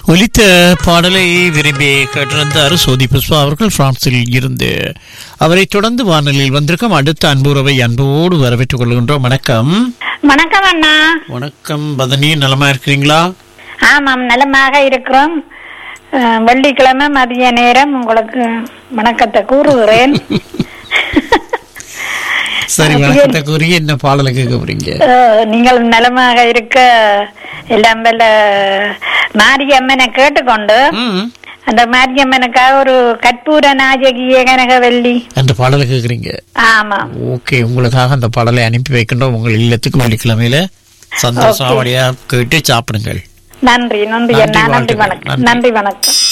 ஒலித்த பாடலை விரும்பி கேட்டிருந்தார் சோதி புஷ்பா அவர்கள் பிரான்சில் இருந்து அவரை தொடர்ந்து வானொலியில் வந்திருக்கும் அடுத்த அன்புறவை அன்போடு வரவேற்றுக் கொள்கின்றோம் வணக்கம் வணக்கம் அண்ணா வணக்கம் பதனி நலமா இருக்கிறீங்களா ஆமாம் நலமாக இருக்கிறோம் அஹ், வெள்ளிக்கிழமை மதிய நேரம் உங்களுக்கு வணக்கத்தை கூறுகிறேன் சரி வணக்கத்தை கூறி என்ன பாடலை கேட்க போறீங்க அஹ், நீங்கள் நலமாக இருக்க எல்லாம் வல்ல மாரியம்மனை கேட்டுக்கொண்டு ம், அந்த மாரியம்மனுக்காக ஒரு கற்பூர நாயகிய கனகவல்லி அந்த பாடலை கேட்குறீங்க ஆமாம் ஓகே உங்களுக்காக அந்த பாடலை அனுப்பி வைக்கின்றோம் உங்கள் இல்லத்துக்கு வெள்ளிக்கிழமையில சந்தோஷம் Okay. வழியா கேட்டு சாப்பிடுங்கள் நன்றி நன்றி நன்றி, அண்ணா நன்றி வாழ்த்துக்கள். வணக்கம் நன்றி. நன்றி வணக்கம்